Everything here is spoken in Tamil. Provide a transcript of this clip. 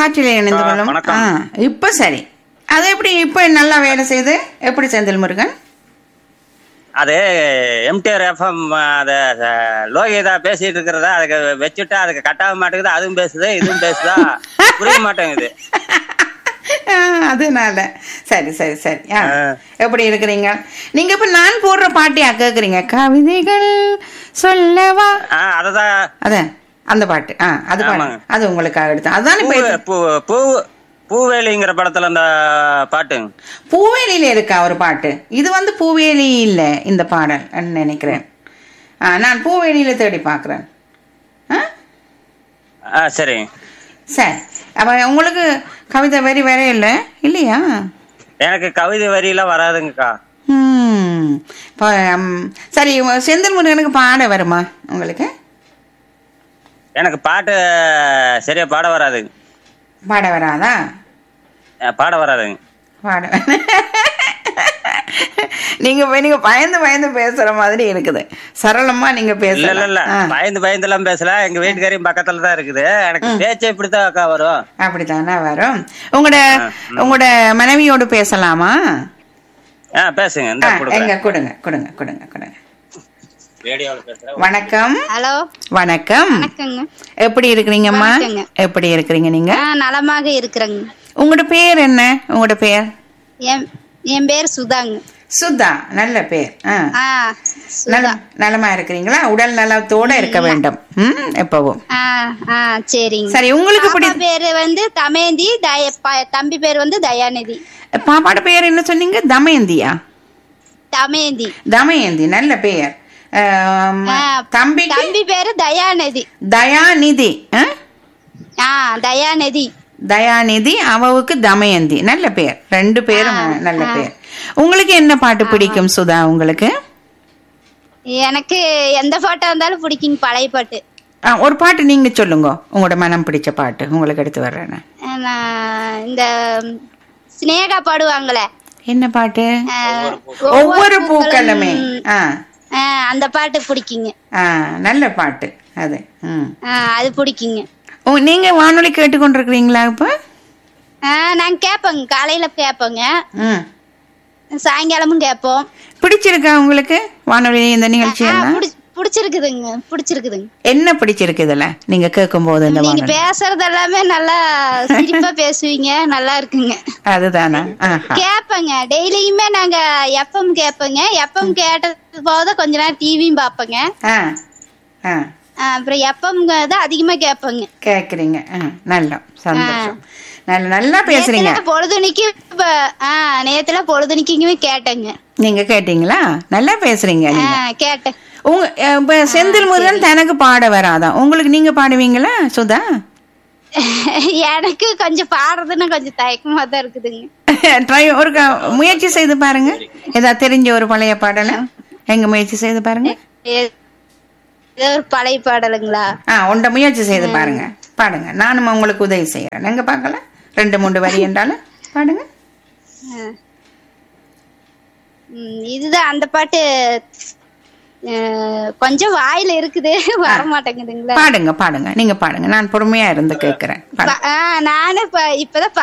காற்றிலே இணைந்து ஆ, கொள்ளும் வணக்கம். ஆ, இப்ப சரி அது எப்படி இப்ப நல்லா வேலை செய்யுது எப்படி செந்தில் முருகன் அது எம்டிஆர் எஃப்எம் அது அஹ், லோகிதா பேசிட்டு இருக்கிறதா அதுக்கு வச்சுட்டா அதுக்கு கட்டாக மாட்டேங்குது அதுவும் பேசுது இதுவும் பேசுதா புரிய மாட்டேங்குது ஆ, அதனால சரி சரி சரி ஆ, ஆ. எப்படி இருக்கிறீங்க நீங்க இப்ப நான் போடுற பாட்டியா கேக்குறீங்க கவிதைகள் சொல்லவா ஆ அததான் அதான் அந்த பாட்டு ஆ அது பாட்டு ஆமாங்க. அது உங்களுக்காக எடுத்தேன் அதான் இப்ப பூ- இது- பூ பூ பூவேலிங்கிற படத்துல அந்த பாட்டு பூவேலியில இருக்கா ஒரு பாட்டு இது வந்து பூவேலி இல்ல இந்த பாடல் நினைக்கிறேன் ஆ, நான் பூவேலியில தேடி பார்க்கிறேன் ஆ ஆ சரி சரி அப்ப உங்களுக்கு கவிதை வரி வேற இல்ல இல்லையா எனக்கு கவிதை வரியெல்லாம் வராதுங்கக்கா ம் இப்போ, ம், சரி செந்தில் முருகனுக்கு பாட வருமா உங்களுக்கு எனக்கு பாட்டு சரியா பாட வராது பாட வராதா அஹ், பாட வராதுங்க பாட நீங்க நீங்க பயந்து பயந்து பேசுற மாதிரி இருக்குது சரளமா நீங்க இல்ல இல்ல இல்ல பேசல பயந்து பயந்து எல்லாம் பேசல எங்க வீட்டுக்காரையும் பக்கத்துல தான் இருக்குது எனக்கு பேச்சு இப்படித்தான் அக்கா வரும் அப்படித்தானே வரும் உங்களோட உங்களோட மனைவியோடு பேசலாமா ஆ பேசுங்க இந்த ஆ, கொடுக்குறேன் எங்க கொடுங்க கொடுங்க கொடுங்க கொடுங்க ரேடியோல பேசுறேன் வணக்கம் ஹலோ வணக்கம் வணக்கங்க எப்படி இருக்கிறீங்கம்மா வணக்கங்க. எப்படி இருக்கிறீங்க நீங்க ஆ நலமாக இருக்கிறேங்க உங்களோட பேர் என்ன உங்களோட பேர் என் என் பேர் சுதாங்க சுதா நல்ல பேர் ஆ ஆ நல சுதா நலமா இருக்கிறீங்களா உடல் நலத்தோட இருக்க வேண்டும் ம் எப்பவும் ஆ ஆ சரிங்க சரி உங்களுக்கு பிடி பாப்பா பேரு வந்து தமேந்தி தய ப- தம்பி பேர் வந்து தயாநிதி பாப்பாட பேர் என்ன சொன்னீங்க தமயந்தியா தமேந்தி தமயந்தி நல்ல பெயர் ஆம், ஆ, தம்பிக்கு தம்பி பேரு தயாநிதி தயாநிதி ஆ? ஆ தயாநிதி தயாநிதி அவவுக்கு தமயந்தி நல்ல பேர் ரெண்டு பேரும் நல்ல பேர் உங்களுக்கு என்ன பாட்டு பிடிக்கும் சுதா உங்களுக்கு எனக்கு எந்த பாட்டா இருந்தாலும் பிடிக்குங்க பழைய பாட்டு ஆ, ஒரு பாட்டு நீங்க சொல்லுங்க உங்களோட மனம் பிடிச்ச பாட்டு உங்களுக்கு எடுத்து வர்றேன் நான். நான் இந்த ஸ்னேகா பாடுவாங்களே என்ன பாட்டு ஆ, ஒவ்வொரு பூக்களுமே ஆ ஆ, அந்த பாட்டு பிடிக்குங்க ஆ நல்ல பாட்டு அது ம் ஆ, அது பிடிக்குங்க ஓ, நீங்க வானொலி கேட்டுக்கொண்டிருக்கிறீங்களா இப்ப ஆ, நாங்க கேட்போங்க காலையில கேட்போங்க ம் சாயங்காலமும் கேட்போம் பிடிச்சிருக்கா உங்களுக்கு வானொலி இந்த நிகழ்ச்சி ஆ, எல்லாம் புடி- பிடிச்சிருக்குதுங்க பிடிச்சிருக்குதுங்க என்ன பிடிச்சிருக்கு இதுல நீங்க கேட்கும் போது இந்த நீங்க வானொலி பேசுறது எல்லாமே நல்லா சிரிப்பா பேசுவீங்க நல்லா இருக்குங்க அதுதானா ஆஹா கேப்பங்க டெய்லியுமே நாங்க எஃப்எம் கேப்பங்க எஃப்எம் கேட்டது போத கொஞ்ச நேரம் டிவியும் பாப்பங்க ஆ ஆ அப்புறம் எஃப்எம் தான் அதிகமா கேப்பங்க கேக்குறீங்க ஆ, நல்லா சந்தோஷம் நல்ல நல்லா பேசுறீங்க நேத்துல பொழுதுனிக்கு இப்ப, ஆ, நேத்துல பொழுதுனிக்குமே கேட்டேங்க நீங்க கேட்டீங்களா நல்லா பேசுறீங்க ஆ, நீங்க கேட்டேன் உங்க அஹ், இப்ப செந்தில் முருகன் தனக்கு பாட வராதான் உங்களுக்கு நீங்க பாடுவீங்களா சுதா எனக்கு கொஞ்சம் பாடுறதுன்னா கொஞ்சம் தயக்கமா தான் இருக்குதுங்க ட்ரை ஒரு க- முயற்சி செய்து பாருங்க ஏதாவது தெரிஞ்ச ஒரு பழைய பாடலை எங்க முயற்சி செய்து பாருங்க ஏ- ஏதோ ஒரு பழைய பாடலுங்களா ஆ உண்ட முயற்சி செய்து பாருங்க பாடுங்க நானும் உங்களுக்கு உதவி செய்யறேன் எங்க பார்க்கலாம் ரெண்டு மூன்று வரி என்றாலும் பாடுங்க ம், இதுதான் அந்த பாட்டு அஹ், கொஞ்சம் வாயில இருக்குது வர மாட்டேங்குதுங்களா பாடுங்க பாடுங்க நீங்க பாடுங்க நான் பொறுமையா இருந்து கேட்கிறேன் பாடுங்க. ப- ஆ, நானு இப்ப இப்பதான்